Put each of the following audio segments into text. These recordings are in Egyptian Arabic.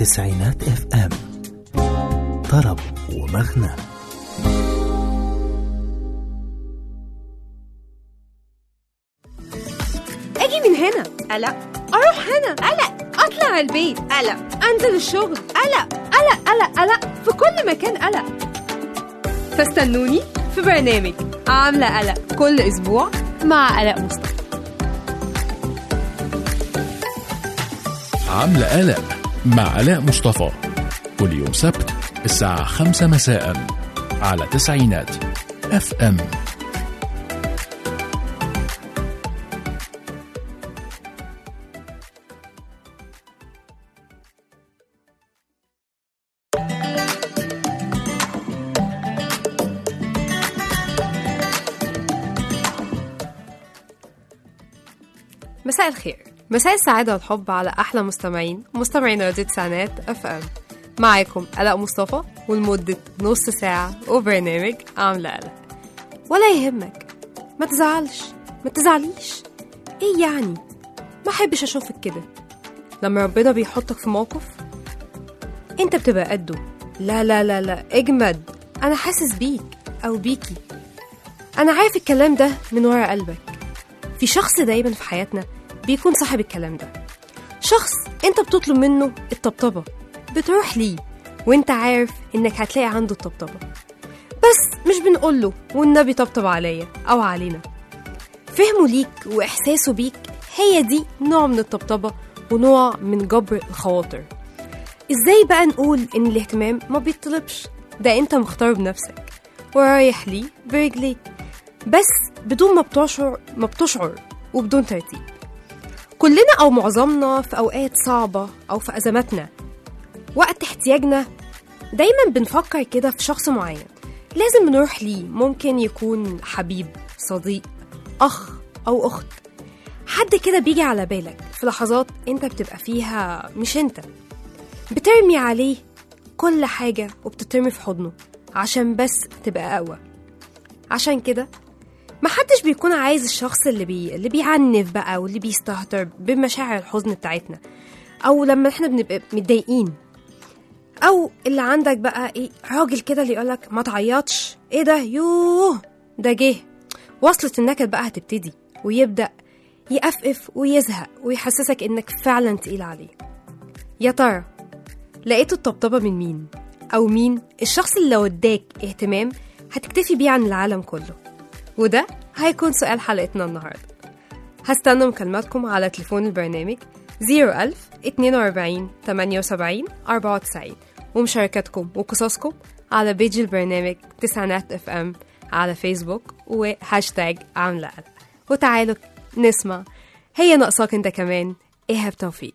تسعينات اف ام طرب ومغنى اجي من هنا قلق اروح هنا قلق اطلع البيت قلق انزل الشغل قلق قلق قلق قلق في كل مكان قلق فاستنوني في برنامج عاملة قلق كل اسبوع مع قلق مصطفى عاملة قلق مع علاء مصطفى كل يوم سبت الساعة خمسة مساء على تسعينات اف ام مساء الخير مساء السعادة والحب على أحلى مستمعين مستمعين راديو تسعينات اف ام معاكم قلق مصطفى ولمدة نص ساعة وبرنامج عاملة قلق ولا يهمك ما تزعلش ما تزعليش ايه يعني ما احبش اشوفك كده لما ربنا بيحطك في موقف انت بتبقى قده لا لا لا لا اجمد انا حاسس بيك او بيكي انا عارف الكلام ده من ورا قلبك في شخص دايما في حياتنا بيكون صاحب الكلام ده شخص انت بتطلب منه الطبطبة بتروح ليه وانت عارف انك هتلاقي عنده الطبطبة بس مش بنقوله والنبي طبطب عليا او علينا فهمه ليك واحساسه بيك هي دي نوع من الطبطبة ونوع من جبر الخواطر ازاي بقى نقول ان الاهتمام ما بيطلبش ده انت مختار بنفسك ورايح ليه برجليك بس بدون ما بتشعر ما بتشعر وبدون ترتيب كلنا او معظمنا في اوقات صعبه او في ازماتنا وقت احتياجنا دايما بنفكر كده في شخص معين لازم نروح ليه ممكن يكون حبيب صديق اخ او اخت حد كده بيجي على بالك في لحظات انت بتبقى فيها مش انت بترمي عليه كل حاجة وبتترمي في حضنه عشان بس تبقى أقوى عشان كده محدش بيكون عايز الشخص اللي بي... اللي بيعنف بقى واللي بيستهتر بمشاعر الحزن بتاعتنا او لما احنا بنبقى متضايقين او اللي عندك بقى ايه راجل كده اللي يقولك ما تعيطش ايه ده يوه ده جه وصلت النكد بقى هتبتدي ويبدا يقفقف ويزهق ويحسسك انك فعلا تقيل عليه يا ترى لقيتوا الطبطبه من مين او مين الشخص اللي لو اداك اهتمام هتكتفي بيه عن العالم كله وده هيكون سؤال حلقتنا النهاردة هستنى مكالماتكم على تليفون البرنامج 01000 42 78 94 ومشاركاتكم وقصصكم على بيج البرنامج تسعينات اف ام على فيسبوك وهاشتاج عاملة قلق وتعالوا نسمع هي ناقصاك انت كمان ايهاب توفيق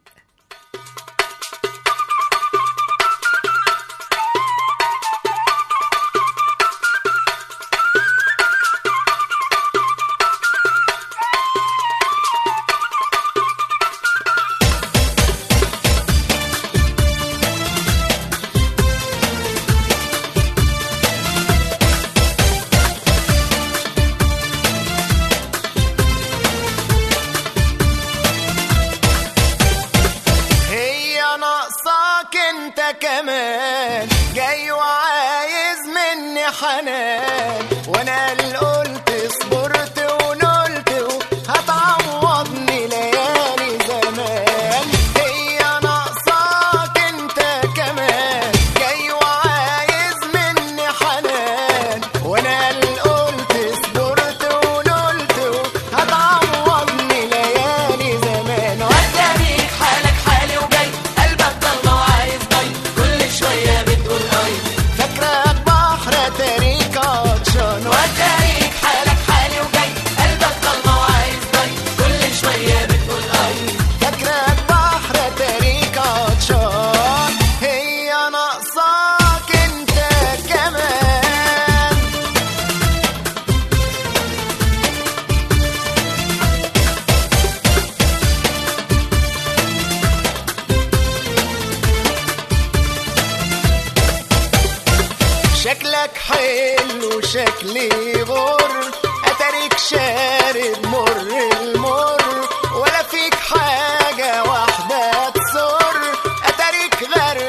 هي ناقصاك انت كمان جاي وعايز مني حنان وانا اللي قلت صبرت ونلت هتعوضني ليالي زمان هي ناقصاك انت كمان جاي وعايز مني حنان وانا اللي قلت صبرت ونلت هتعوضني ليالي زمان ودانيك حالك حالي وجاي قلبك ضل وعايز ضي كل شوية بتقول اي فاكرك بحر تاريك عطشان ودانيك حالك حالي وجاي قلبك ضل وعايز ضي كل شوية بتقول اي فاكرك بحر تاريك عطشان هي ناقصاك انت كمان شكلك حلو شكلي غر اتاريك شارب مر المر ولا فيك حاجة واحدة تسر اتاريك غرق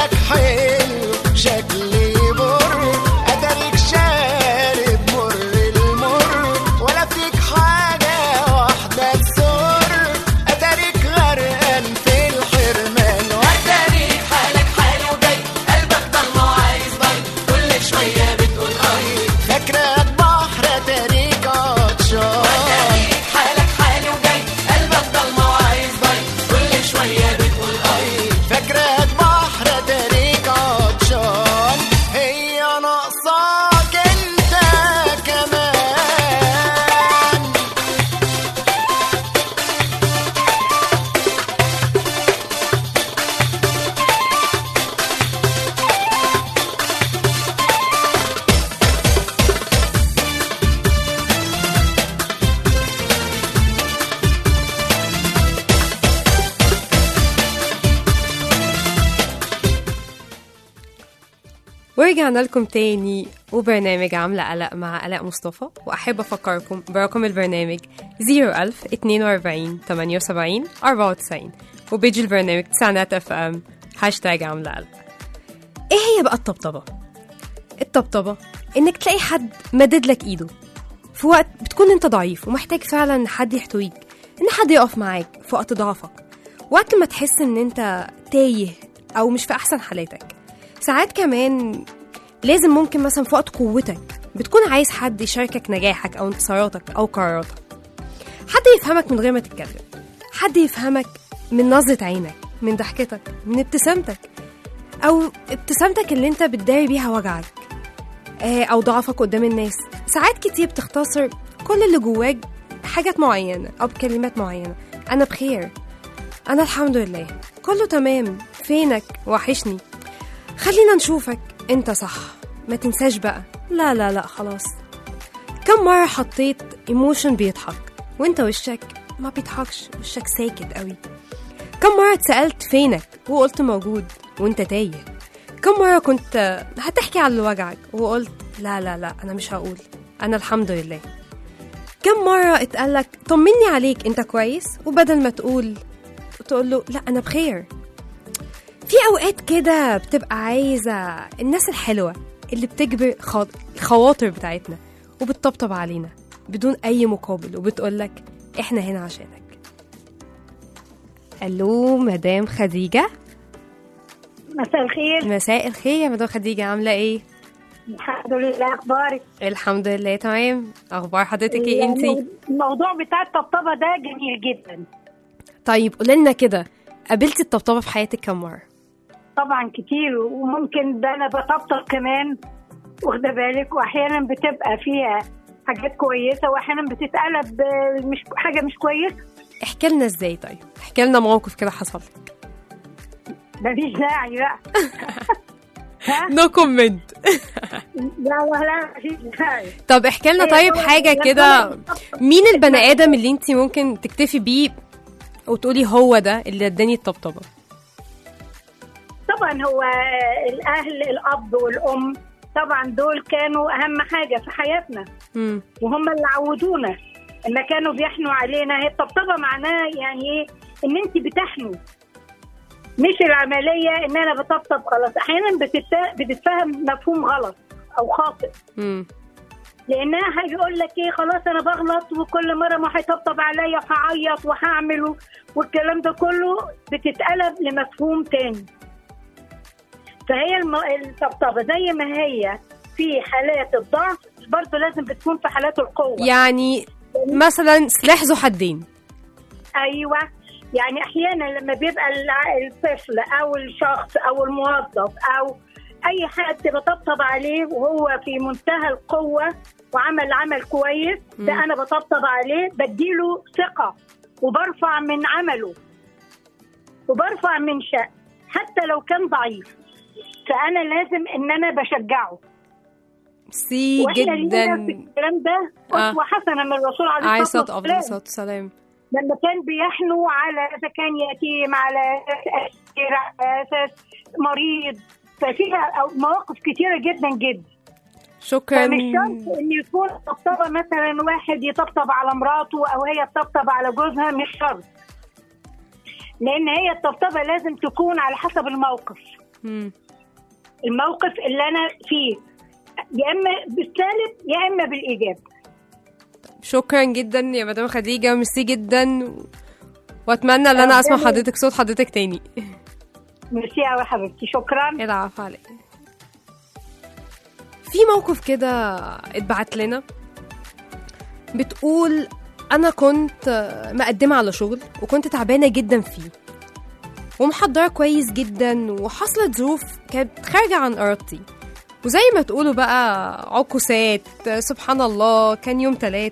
خيالك حلو شكلي بر اتاريك شارب مر المر ولا فيك حاجة واحدة تسر اتاريك غرقان في الحرمان اتاريك حالك حلو جاي قلبك ضلمه عايز ضي كل شويه بتقول اي فاكرك بحر اتاريك عطشان اتاريك حالك حلو جاي قلبك ضلمه عايز ضي كل شويه بتقول اي فاكرك بحر اتاريك عطشان هي ناقصاك انت كمان ورجعنا لكم تاني وبرنامج عاملة قلق مع آلاء مصطفى وأحب أفكركم برقم البرنامج 01000 42 78 94 وبيجي البرنامج تسعينات اف ام هاشتاج عاملة قلق ايه هي بقى الطبطبة؟ الطبطبة انك تلاقي حد مدد لك ايده في وقت بتكون انت ضعيف ومحتاج فعلا إن حد يحتويك ان حد يقف معاك في وقت ضعفك وقت ما تحس ان انت تايه او مش في احسن حالاتك ساعات كمان لازم ممكن مثلا في وقت قوتك بتكون عايز حد يشاركك نجاحك او انتصاراتك او قراراتك حد يفهمك من غير ما تتكلم حد يفهمك من نظرة عينك من ضحكتك من ابتسامتك او ابتسامتك اللي انت بتداري بيها وجعك آه، او ضعفك قدام الناس ساعات كتير بتختصر كل اللي جواك حاجات معينة او بكلمات معينة انا بخير انا الحمد لله كله تمام فينك وحشني خلينا نشوفك انت صح ما تنساش بقى لا لا لا خلاص كم مرة حطيت ايموشن بيضحك وانت وشك ما بيضحكش وشك ساكت قوي كم مرة اتسألت فينك وقلت موجود وانت تايه كم مرة كنت هتحكي على اللي وجعك وقلت لا لا لا انا مش هقول انا الحمد لله كم مرة اتقالك طمني عليك انت كويس وبدل ما تقول تقول له لا انا بخير في اوقات كده بتبقى عايزة الناس الحلوة اللي بتجبر خاط- الخواطر بتاعتنا وبتطبطب علينا بدون اي مقابل وبتقولك احنا هنا عشانك الو مدام خديجة مساء الخير مساء الخير يا مدام خديجة عاملة ايه؟ الحمد لله اخبارك الحمد لله تمام اخبار حضرتك ايه انتي؟ المو- الموضوع بتاع الطبطبه ده جميل جدا طيب قولي لنا كده قابلتي الطبطبة في حياتك كم مرة؟ طبعا كتير وممكن ده انا بطبطب كمان واخده بالك واحيانا بتبقى فيها حاجات كويسه واحيانا بتتقلب آه، مش حاجه مش كويسه احكي لنا ازاي طيب؟ احكي لنا موقف كده حصل مفيش داعي بقى ها نو كومنت لا ولا مفيش داعي طب احكي لنا طيب حاجة كده مين البني ادم اللي انت ممكن تكتفي بيه وتقولي هو ده اللي اداني الطبطبة طبعا هو الاهل الاب والام طبعا دول كانوا اهم حاجه في حياتنا مم. وهم اللي عودونا ان كانوا بيحنوا علينا هي الطبطبه معناها يعني ايه ان انت بتحنوا مش العمليه ان انا بطبطب خلاص احيانا بتت- بتتفهم مفهوم غلط او خاطئ مم. لانها هيقول لك ايه خلاص انا بغلط وكل مره ما هيطبطب عليا وهعيط وهعمله والكلام ده كله بتتقلب لمفهوم تاني فهي الم... الطبطبه زي ما هي في حالات الضعف برضه لازم بتكون في حالات القوه يعني مثلا سلاح ذو حدين ايوه يعني احيانا لما بيبقى الع- الطفل او الشخص او الموظف او اي حد بطبطب عليه وهو في منتهى القوه وعمل عمل كويس ده مم. انا بطبطب عليه بديله ثقه وبرفع من عمله وبرفع من شأن حتى لو كان ضعيف فانا لازم ان انا بشجعه سي واحنا لينا في جدا الكلام ده آه. اسوه حسنه من الرسول عليه عليه الصلاه الصلاة أفضل والسلام الصلاة والسلام لما كان بيحنوا على اذا كان يتيم على اساس أسير، على اساس مريض ففيها أو- مواقف كتيره جدا جدا شكرا فمش شرط ان يكون طبطبه مثلا واحد يطبطب على مراته او هي تطبطب على جوزها مش شرط لان هي الطبطبه لازم تكون على حسب الموقف مم. الموقف اللي انا فيه يا اما بالسالب يا اما بالايجاب شكرا جدا يا مدام خديجه ميرسي جدا واتمنى ان انا اسمع ربنا- حضرتك صوت حضرتك تاني ميرسي قوي يا حبيبتي شكرا العفو عليك في موقف كده اتبعت لنا بتقول انا كنت مقدمه على شغل وكنت تعبانه جدا فيه ومحضره كويس جدا وحصلت ظروف كانت خارجه عن ارادتي وزي ما تقولوا بقى عكوسات سبحان الله كان يوم تلات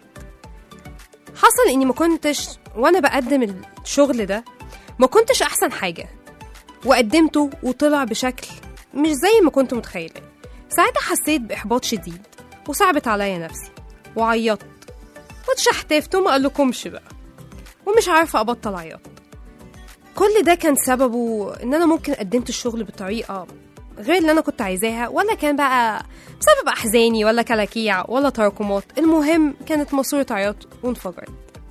حصل اني ما كنتش وانا بقدم الشغل ده ما كنتش احسن حاجه وقدمته وطلع بشكل مش زي ما كنت متخيلة ساعتها حسيت بإحباط شديد وصعبت عليا نفسي وعيطت واتشحتفت وما قالكمش بقى ومش عارفة أبطل عياط كل ده كان سببه إن أنا ممكن قدمت الشغل بطريقة غير اللي أنا كنت عايزاها ولا كان بقى بسبب أحزاني ولا كلاكيع ولا تراكمات المهم كانت ماسورة عياط وانفجرت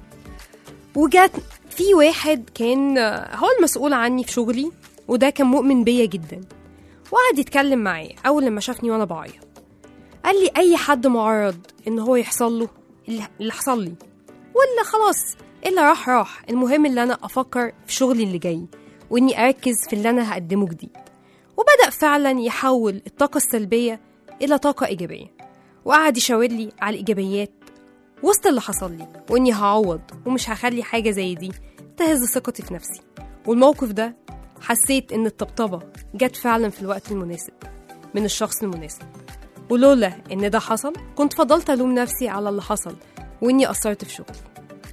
وجات في واحد كان هو المسؤول عني في شغلي وده كان مؤمن بيا جدا وقعد يتكلم معايا اول لما شافني وانا بعيط قال لي اي حد معرض ان هو يحصل له اللي اللي حصل لي واللي خلاص اللي راح راح المهم اللي انا افكر في شغلي اللي جاي واني اركز في اللي انا هقدمه جديد وبدا فعلا يحول الطاقه السلبيه الى طاقه ايجابيه وقعد يشاور لي على الايجابيات وسط اللي حصل لي واني هعوض ومش هخلي حاجه زي دي تهز ثقتي في نفسي والموقف ده حسيت ان الطبطبه جت فعلا في الوقت المناسب من الشخص المناسب ولولا ان ده حصل كنت فضلت الوم نفسي على اللي حصل واني قصرت في شغلي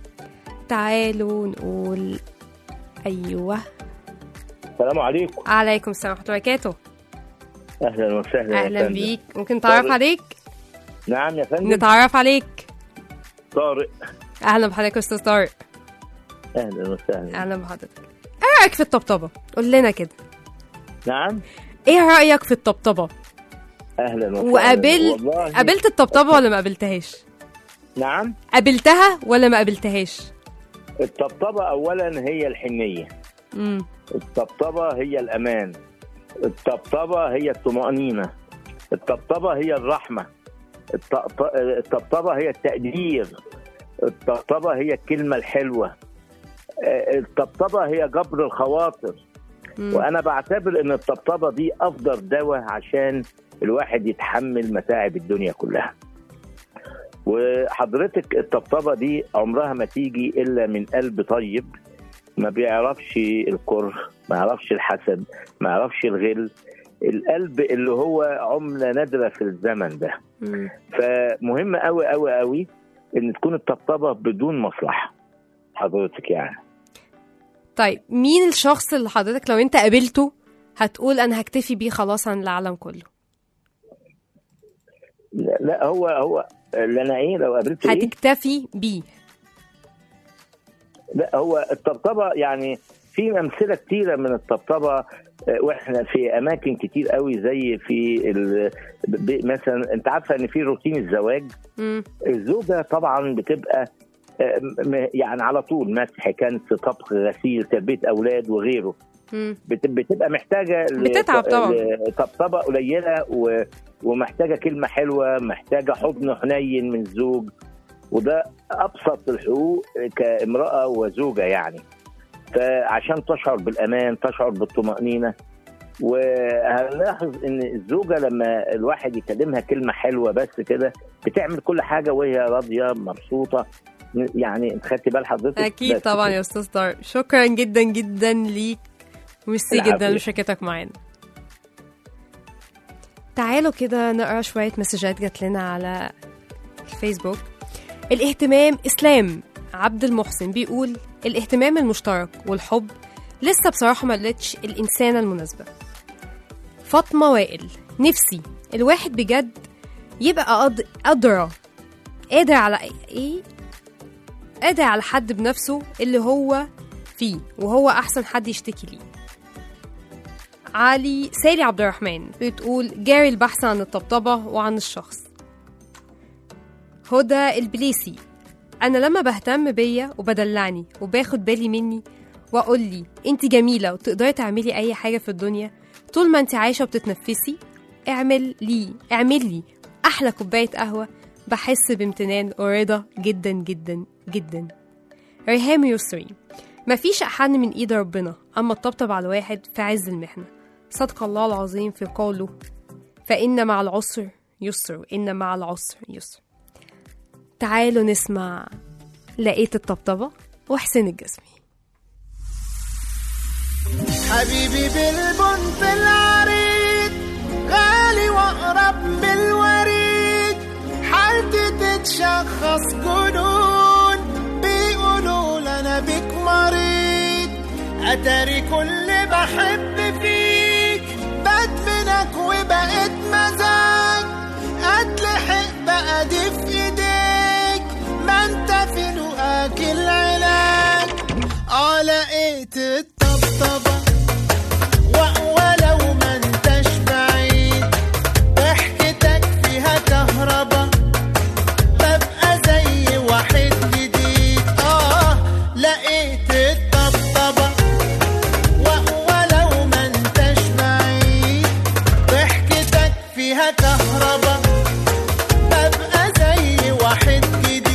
تعالوا نقول ايوه السلام عليكم عليكم السلام ورحمه الله وبركاته اهلا وسهلا يا اهلا فندم. بيك ممكن نتعرف طارق. عليك نعم يا فندم نتعرف عليك طارق اهلا بحضرتك يا استاذ طارق اهلا وسهلا اهلا بحضرتك ايه رايك في الطبطبه قول لنا كده نعم ايه رايك في الطبطبه اهلا وسهلا وقابل والله قابلت الطبطبه ولا ما قابلتهاش نعم قابلتها ولا ما قابلتهاش الطبطبه اولا هي الحنيه امم الطبطبه هي الامان الطبطبه هي الطمانينه الطبطبه هي الرحمه الطبط- الطبطبه هي التقدير الطبطبه هي الكلمه الحلوه آه، الطبطبه هي جبر الخواطر وانا بعتبر ان الطبطبه دي افضل دواء عشان الواحد يتحمل متاعب الدنيا كلها وحضرتك الطبطبه دي عمرها ما تيجي الا من قلب طيب ما بيعرفش الكره ما يعرفش الحسد ما يعرفش الغل القلب اللي هو عمله نادره في الزمن ده مم. فمهم قوي قوي قوي ان تكون الطبطبه بدون مصلحه حضرتك يعني طيب مين الشخص اللي حضرتك لو انت قابلته هتقول انا هكتفي بيه خلاص عن العالم كله لا, لا هو هو اللي انا ايه لو قابلت ايه هتكتفي بيه لا هو الطبطبه يعني في امثله كتيره من الطبطبه آه، واحنا في اماكن كتير قوي زي في ال... ب- مثلا انت عارفه ان في روتين الزواج مم. الزوجه طبعا بتبقى آه، م- يعني على طول مسح كنس طبخ غسيل تربيه اولاد وغيره مم. بت- بتبقى محتاجه ل- بتتعب طبعاً. لطبطبه قليله و... ومحتاجه كلمه حلوه محتاجه حضن حنين من الزوج وده ابسط الحقوق كامراه وزوجه يعني فعشان تشعر بالامان تشعر بالطمانينه وهنلاحظ ان الزوجه لما الواحد يكلمها كلمه حلوه بس كده بتعمل كل حاجه وهي راضيه مبسوطه يعني انت خدتي بال حضرتك اكيد بس طبعا كده. يا استاذ طارق شكرا جدا جدا ليك وميرسي العفو. جدا لشركتك معانا تعالوا كده نقرا شويه مسجات جات لنا على الفيسبوك الاهتمام اسلام عبد المحسن بيقول الاهتمام المشترك والحب لسه بصراحه ما لقيتش الانسانه المناسبه فاطمه وائل نفسي الواحد بجد يبقى قد- قادره قادر على ايه قادر على حد بنفسه اللي هو فيه وهو احسن حد يشتكي ليه علي سالي عبد الرحمن بتقول جاري البحث عن الطبطبة وعن الشخص هدى البليسي أنا لما بهتم بيا وبدلعني وباخد بالي مني وأقول لي أنت جميلة وتقدري تعملي أي حاجة في الدنيا طول ما انت عايشة وبتتنفسي اعمل لي اعمل لي أحلى كوباية قهوة بحس بامتنان ورضا جدا جدا جدا ريهام يسري مفيش أحن من إيد ربنا أما الطبطب على الواحد في عز المحنة صدق الله العظيم في قوله فإن مع العسر يسر وإن مع العسر يسر تعالوا نسمع لقيت الطبطبة وحسين الجسمي حبيبي بالبنت العريض غالي واقرب من الوريد حالتي تتشخص جنون بيقولوا لنا بيك مريض اتاري كل بحب فيك بدفنك وبقيت مزاج اتلحق بقى دي في ايديك ما انت في لقاك العلاج اه لقيت الطبطبة و- ولو ما انتش بعيد ضحكتك فيها كهربا ببقى زي واحد جديد اه لقيت الطبطبة و- ولو ما انتش بعيد ضحكتك فيها كهربا ببقى زي واحد جديد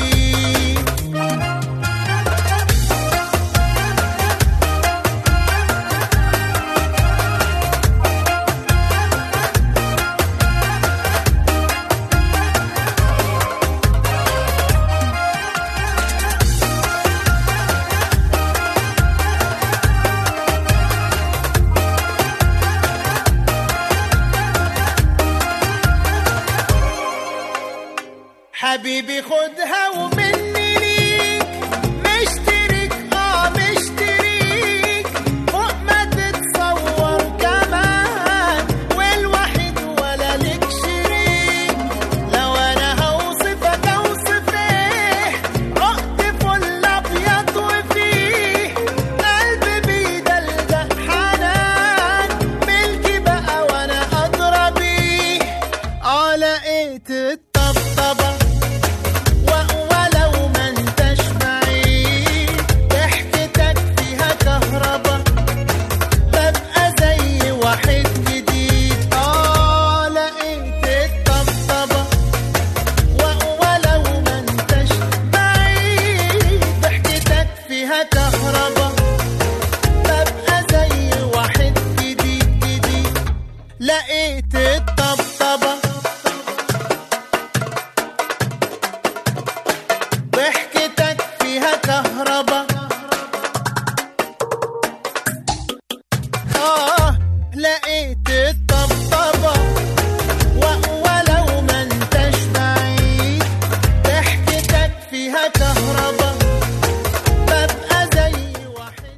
حبيبي خدها ومني ليك مشترك اه مشتريك فوق ما تتصور كمان والوحيد ولا لك شريك لو انا هوصفك اوصف ايه عقد فل ابيض وفيه قلبي بيدلدق حنان ملكي بقى وانا ادرى بيه اه لقيت الطبطبه و- ولو ما انتش بعيد ضحكتك فيها كهربا ببقى زي واحد جديد اه لقيت الطبطبة و- ولو ما انتش بعيد ضحكتك فيها كهربا ببقى زي واحد جديد جديد لقيت الطبطبة ضحكتك فيها كهربا آه لقيت الطبطبة و- ولو ما انتش بعيد ضحكتك فيها كهربا ببقى زي واحد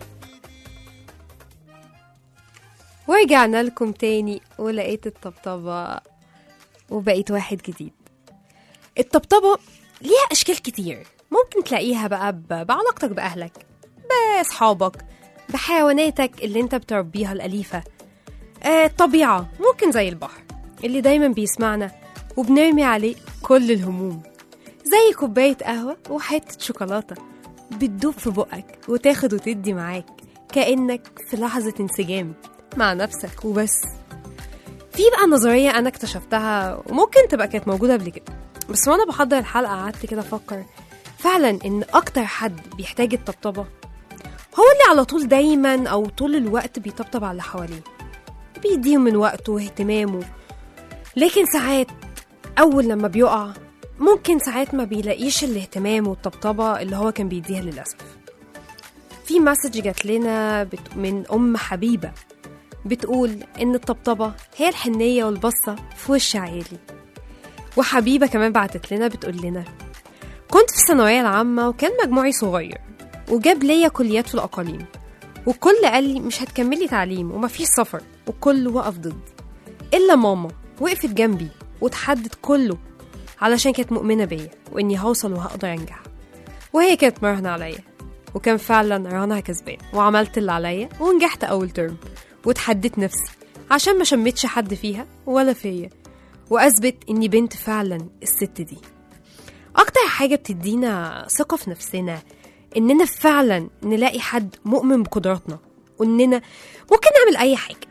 ورجعنا لكم تاني ولقيت الطبطبة وبقيت واحد جديد الطبطبة ليها أشكال كتير ممكن تلاقيها بقى ب- بعلاقتك بأهلك بأصحابك بحيواناتك اللي انت بتربيها الأليفة آه الطبيعة ممكن زي البحر اللي دايما بيسمعنا وبنرمي عليه كل الهموم زي كوباية قهوة وحتة شوكولاتة بتدوب في بقك وتاخد وتدي معاك كأنك في لحظة انسجام مع نفسك وبس في بقى نظرية أنا اكتشفتها وممكن تبقى كانت موجودة قبل كده بس وأنا بحضر الحلقة قعدت كده أفكر فعلا إن أكتر حد بيحتاج الطبطبة هو اللي على طول دايما أو طول الوقت بيطبطب على اللي حواليه بيديهم من وقته واهتمامه لكن ساعات أول لما بيقع ممكن ساعات ما بيلاقيش الاهتمام والطبطبة اللي هو كان بيديها للأسف في مسج جات لنا بت... من أم حبيبة بتقول إن الطبطبة هي الحنية والبصة في وش عيالي وحبيبة كمان بعتت لنا بتقول لنا كنت في الثانوية العامة وكان مجموعي صغير وجاب ليا كليات في الأقاليم والكل قال لي مش هتكملي تعليم ومفيش سفر والكل وقف ضدي إلا ماما وقفت جنبي وتحدت كله علشان كانت مؤمنة بيا وإني هوصل وهقدر أنجح وهي كانت مراهنة عليا وكان فعلا رهانها كسبان وعملت اللي عليا ونجحت أول ترم وتحديت نفسي عشان ما شمتش حد فيها ولا فيا وأثبت إني بنت فعلا الست دي أكتر حاجة بتدينا ثقة في نفسنا إننا فعلا نلاقي حد مؤمن بقدراتنا وإننا ممكن نعمل أي حاجة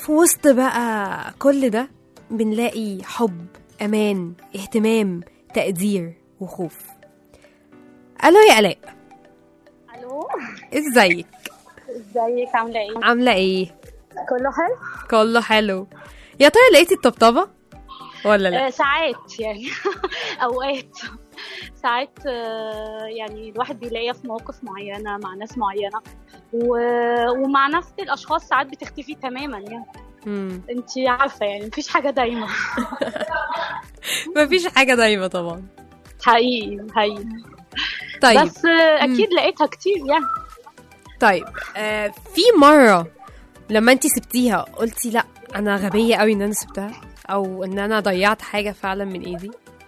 في وسط بقى كل ده بنلاقي حب امان اهتمام تقدير وخوف الو يا الاء الو ازيك ازيك عامله ايه عامله ايه كله حلو كله حلو يا ترى لقيتي الطبطبه ولا لا آه ساعات يعني اوقات ساعات آه يعني الواحد بيلاقيها في مواقف معينه مع ناس معينه و... ومع نفس الاشخاص ساعات بتختفي تماما يعني مم. انت عارفه يعني مفيش حاجه دايما مفيش حاجه دايما طبعا حقيقي حقيقي طيب بس آه اكيد لقيتها كتير يعني طيب آه في مره لما انت سبتيها قلتي لا انا غبيه قوي ان انا سبتها او ان انا ضيعت حاجه فعلا من ايدي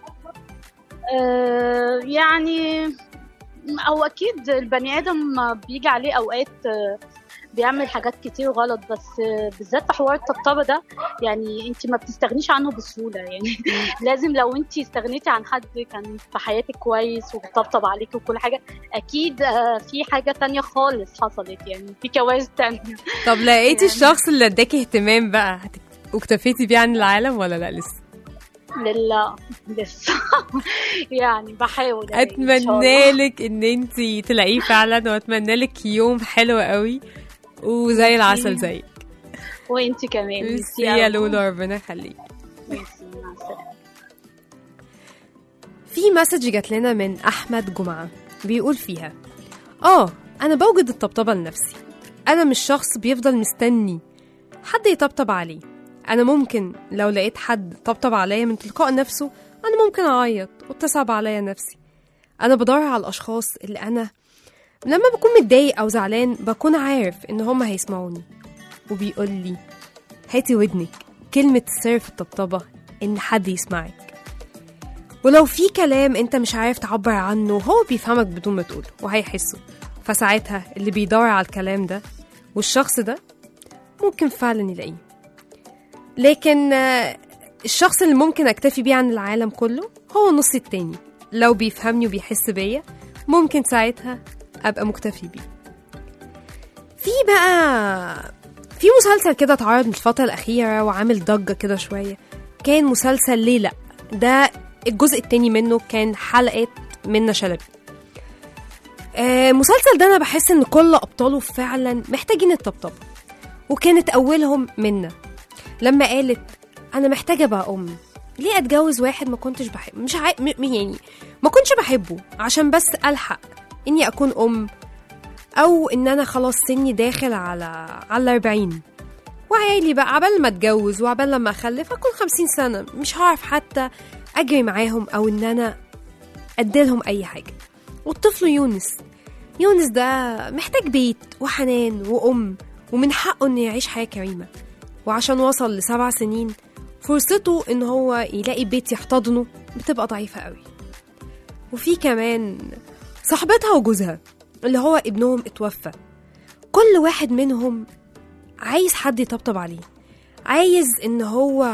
آه يعني او اكيد البني ادم بيجي عليه اوقات آه، بيعمل حاجات كتير غلط بس آه، بالذات في حوار الطبطبه ده يعني انت ما بتستغنيش عنه بسهوله يعني لازم لو انت استغنيتي عن حد كان في حياتك كويس وبيطبطب عليك وكل حاجه اكيد آه، في حاجه تانية خالص حصلت يعني في كوارث تانية طب لقيتي يعني- الشخص اللي اداكي اهتمام بقى هت- واكتفيتي بيه عن العالم ولا لا لسه لله لسه يعني بحاول يعني إن شاء الله. اتمنى لك ان انت تلاقيه فعلا واتمنى لك يوم حلو قوي وزي العسل زيك وانت كمان ميرسي يا لولو ربنا يخليك ميرسي مع السلامه في مسج جات لنا من احمد جمعه بيقول فيها اه انا بوجد الطبطبه لنفسي انا مش شخص بيفضل مستني حد يطبطب عليه انا ممكن لو لقيت حد طبطب عليا من تلقاء نفسه انا ممكن اعيط وتصعب عليا نفسي انا بدور على الاشخاص اللي انا لما بكون متضايق او زعلان بكون عارف ان هما هيسمعوني وبيقول لي هاتي ودنك كلمة السر في الطبطبة إن حد يسمعك ولو في كلام انت مش عارف تعبر عنه هو بيفهمك بدون ما تقوله وهيحسه فساعتها اللي بيدور على الكلام ده والشخص ده ممكن فعلا يلاقيه لكن آه، الشخص اللي ممكن اكتفي بيه عن العالم كله هو النص التاني لو بيفهمني وبيحس بيا ممكن ساعتها ابقى مكتفي بيه في بقى في مسلسل كده اتعرض من الفترة الأخيرة وعامل ضجة كده شوية كان مسلسل ليه لأ ده الجزء التاني منه كان حلقة منة شلبي آه، المسلسل ده أنا بحس إن كل أبطاله فعلا محتاجين الطبطبة وكانت أولهم منة لما قالت أنا محتاجة أبقى أم ليه أتجوز واحد ما كنتش بحب مش عا... م... يعني ما كنتش بحبه عشان بس ألحق إني أكون أم أو إن أنا خلاص سني داخل على على الأربعين وعيالي بقى عبال ما اتجوز وعبال لما اخلف اكون خمسين سنة مش هعرف حتى اجري معاهم او ان انا اديلهم اي حاجة والطفل يونس يونس ده محتاج بيت وحنان وام ومن حقه انه يعيش حياة كريمة وعشان وصل لسبع سنين فرصته ان هو يلاقي بيت يحتضنه بتبقى ضعيفة قوي وفي كمان صاحبتها وجوزها اللي هو ابنهم اتوفى كل واحد منهم عايز حد يطبطب عليه عايز ان هو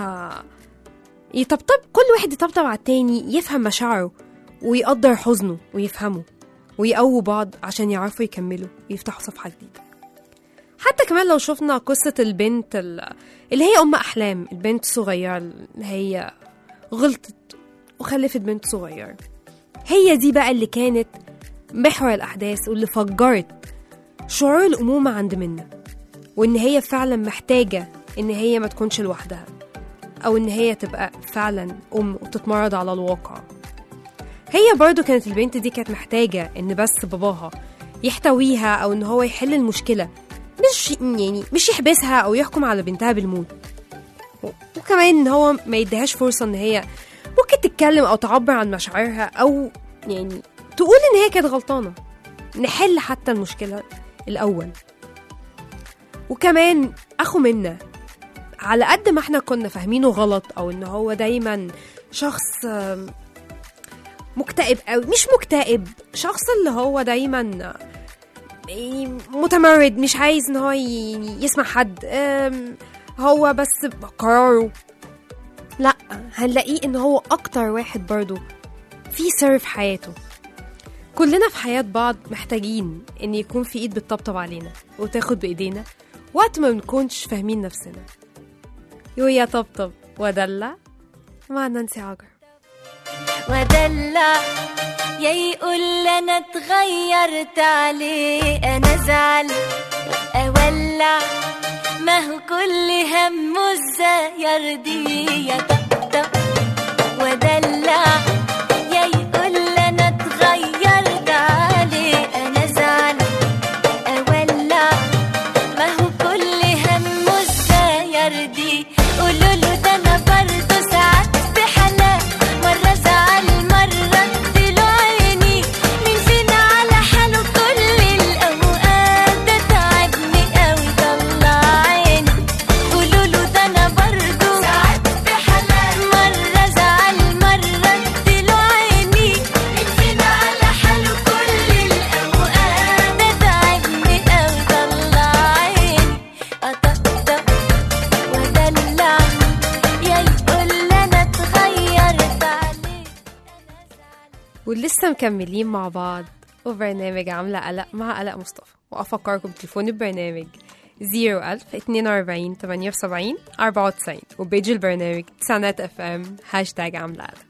يطبطب كل واحد يطبطب على التاني يفهم مشاعره ويقدر حزنه ويفهمه ويقووا بعض عشان يعرفوا يكملوا ويفتحوا صفحة جديدة حتى كمان لو شفنا قصة البنت ال- اللي هي أم أحلام البنت الصغيرة اللي هي غلطت وخلفت بنت صغيرة هي دي بقى اللي كانت محور الأحداث واللي فجرت شعور الأمومة عند منة وإن هي فعلا محتاجة إن هي ما تكونش لوحدها أو إن هي تبقى فعلا أم وتتمرد على الواقع هي برضو كانت البنت دي كانت محتاجة إن بس باباها يحتويها أو إن هو يحل المشكلة مش يعني مش يحبسها أو يحكم على بنتها بالموت و- وكمان إن هو ما يديهاش فرصة إن هي ممكن تتكلم أو تعبر عن مشاعرها أو يعني تقول إن هي كانت غلطانة نحل حتى المشكلة الأول وكمان اخو منا على قد ما احنا كنا فاهمينه غلط او ان هو دايما شخص آم، مكتئب قوي مش مكتئب شخص اللي هو دايما آم، متمرد مش عايز ان هو ي- يسمع حد آم، هو بس قراره لا هنلاقيه ان هو اكتر واحد برضو في سر في حياته كلنا في حياة بعض محتاجين إن يكون في إيد بتطبطب علينا وتاخد بإيدينا وقت ما بنكونش فاهمين نفسنا يويا طبطب ودلع مع نانسي عجر ودلع يا يقول انا اتغيرت عليه انا زعل اولع ما هو كل همه ازاي يرضيه يطبطب ودلع يا يقول انا اتغيرت عليه انا زعل اولع ما هو كل همه ازاي يرضيه قولوا له ده انا برضه ساعات بحالات مره زعل مره اديله عيني مين فينا على حاله كل الاوقات ده تعبني قوي طلع عيني قولوا له ده انا برضه ساعات بحالات مره زعل مره اديله عيني مين فينا على حاله كل الاوقات ده تعبني قوي طلع عيني اطقطق ودلع يا يقول انا اتغيرت عليه ولسه مكملين مع بعض وبرنامج عاملة قلق مع قلق مصطفى وأفكركم تليفون البرنامج 01000 42 78 94 وبيج البرنامج تسعينات اف ام هاشتاج عاملة قلق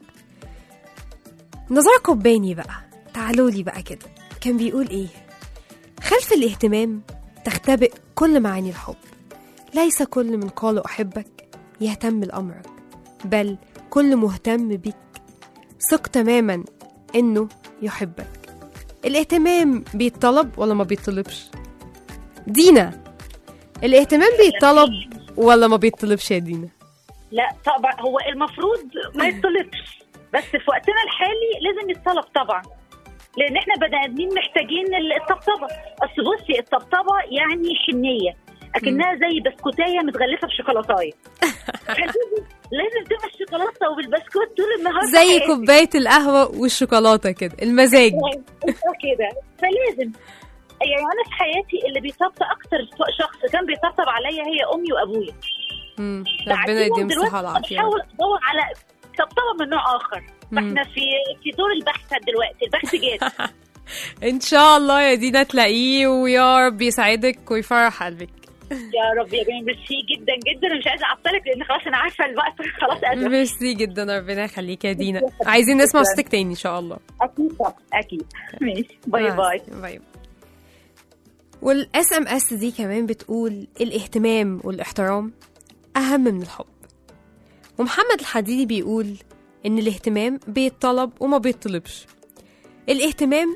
نظر قباني بقى تعالوا لي بقى كده كان بيقول ايه خلف الاهتمام تختبئ كل معاني الحب ليس كل من قال أحبك يهتم لأمرك بل كل مهتم بك ثق تماما انه يحبك الاهتمام بيتطلب ولا ما بيتطلبش دينا الاهتمام بيتطلب ولا ما بيتطلبش يا دينا لا طبعا هو المفروض ما يطلبش بس في وقتنا الحالي لازم يتطلب طبعا لان احنا بني ادمين محتاجين الطبطبه اصل بصي الطبطبه يعني حنيه اكنها زي بسكوتايه متغلفه بشوكولاتايه فلازم- لازم تبقى الشوكولاته والبسكوت طول النهار في زي حياتك. كوبايه القهوه والشوكولاته كده المزاج كده فلازم يعني انا في حياتي اللي بيطبطب اكتر شخص كان بيطبطب عليا هي امي وابويا مم. ربنا بعدين يديهم دلوقتي الصحه والعافيه بحاول ادور على طبطبه من نوع اخر مم. فاحنا في في دور البحث دلوقتي البحث جاد ان شاء الله يا دينا تلاقيه ويا رب يسعدك ويفرح قلبك يا رب يا جميل ميرسي جدا جدا ومش عايزه اعطلك لان خلاص انا عارفه الوقت خلاص قادره ميرسي جدا ربنا يخليك يا دينا عايزين نسمع صوتك تاني ان شاء الله اكيد طبعا اكيد ماشي باي مع باي السلامة. باي والاس ام اس دي كمان بتقول الاهتمام والاحترام اهم من الحب ومحمد الحديدي بيقول ان الاهتمام بيتطلب وما بيتطلبش الاهتمام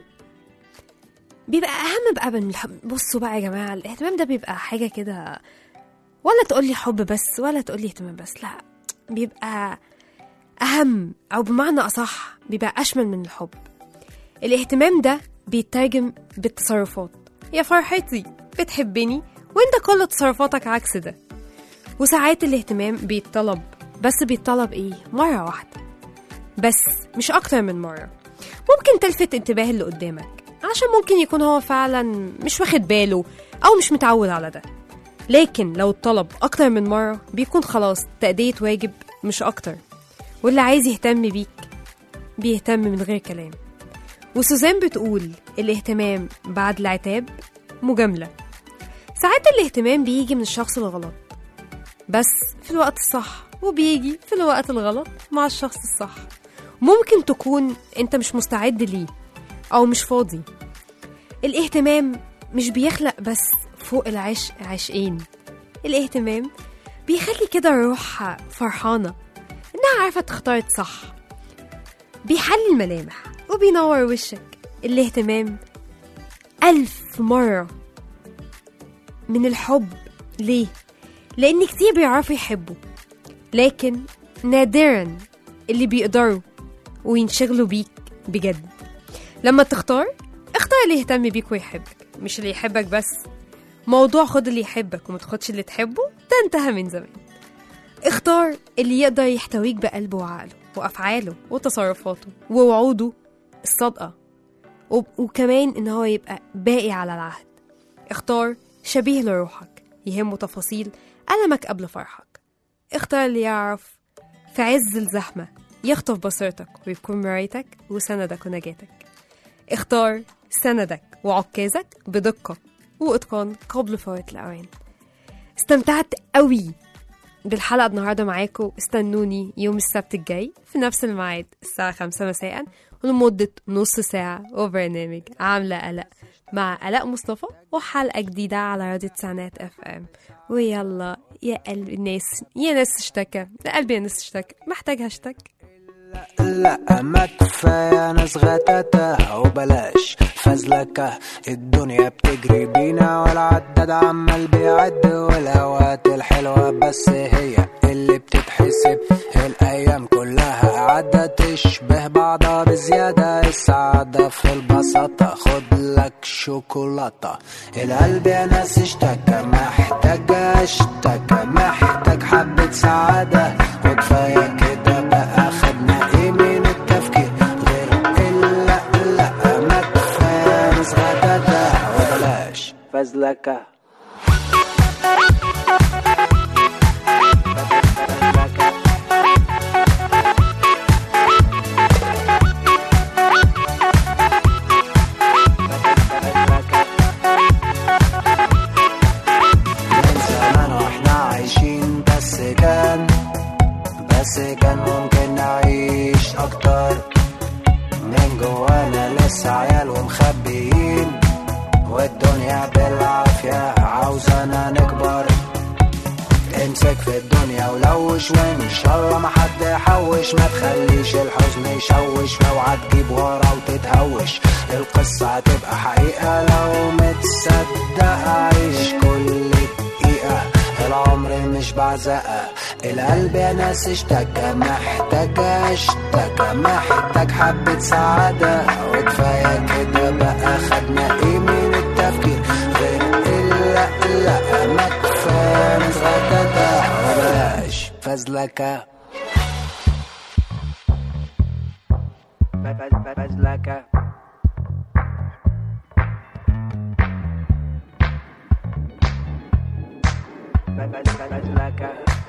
بيبقى اهم بقى من الحب بصوا بقى يا جماعه الاهتمام ده بيبقى حاجه كده ولا تقولي حب بس ولا تقولي اهتمام بس لا بيبقى اهم او بمعنى اصح بيبقى اشمل من الحب الاهتمام ده بيترجم بالتصرفات يا فرحتي بتحبني وانت كل تصرفاتك عكس ده وساعات الاهتمام بيتطلب بس بيتطلب ايه مرة واحدة بس مش اكتر من مرة ممكن تلفت انتباه اللي قدامك عشان ممكن يكون هو فعلا مش واخد باله او مش متعود على ده لكن لو الطلب اكتر من مرة بيكون خلاص تأدية واجب مش اكتر واللي عايز يهتم بيك بيهتم من غير كلام وسوزان بتقول الاهتمام بعد العتاب مجاملة ساعات الاهتمام بيجي من الشخص الغلط بس في الوقت الصح وبيجي في الوقت الغلط مع الشخص الصح ممكن تكون انت مش مستعد ليه او مش فاضي الاهتمام مش بيخلق بس فوق العشق عشقين الاهتمام بيخلي كده الروح فرحانة انها عارفة تختار صح بيحلي الملامح وبينور وشك الاهتمام ألف مرة من الحب ليه؟ لأن كتير بيعرفوا يحبوا لكن نادرا اللي بيقدروا وينشغلوا بيك بجد لما تختار اختار اللي يهتم بيك ويحبك مش اللي يحبك بس موضوع خد اللي يحبك وما تاخدش اللي تحبه ده انتهى من زمان اختار اللي يقدر يحتويك بقلبه وعقله وأفعاله وتصرفاته ووعوده الصادقة وب- وكمان إن هو يبقى باقي على العهد اختار شبيه لروحك يهمه تفاصيل ألمك قبل فرحك اختار اللي يعرف في عز الزحمة يخطف بصيرتك ويكون مرايتك وسندك ونجاتك اختار سندك وعكازك بدقة وإتقان قبل فوات الأوان استمتعت قوي بالحلقة النهاردة معاكم استنوني يوم السبت الجاي في نفس الميعاد الساعة خمسة مساء ولمدة نص ساعة وبرنامج عاملة قلق مع آلاء مصطفى وحلقة جديدة على راديو تسعينات اف ام ويلا يا قلب الناس يا ناس اشتكى يا قلبي يا ناس اشتكى محتاج هاشتاج لا ما كفاية ناس غتاتة وبلاش فزلكة الدنيا بتجري بينا والعداد عمال بيعد والأوقات الحلوة بس هي اللي بتتحسب الأيام كلها عدة تشبه بعضها بزيادة السعادة في البساطة خد لك شوكولاتة القلب يا ناس اشتكى محتاج اشتكى محتاج حبة سعادة وكفاية كده بقى خدنا ايه من التفكير غير الا لا ما كفاية ناس غداتة وبلاش فزلكة من زمان واحنا عايشين بس كان بس كان ممكن نعيش اكتر من جوانا لسه عيال ومخبيين والدنيا بالعافية عاوزانا نكبر امسك في الدنيا ولوش وان شاء الله ما حد يحوش ما تخليش الحزن يشوش اوعى تجيب ورا وتتهوش القصة هتبقى حقيقة لو متصدق عيش كل دقيقة العمر مش بعزقة القلب يا ناس اشتكى محتاج اشتكى محتاج حبة سعادة وكفاية كده بقى خدنا ايه من التفكير غير الا لا ما كفاية ناس غداتة وبلاش فزلكة فزلكة فزلكة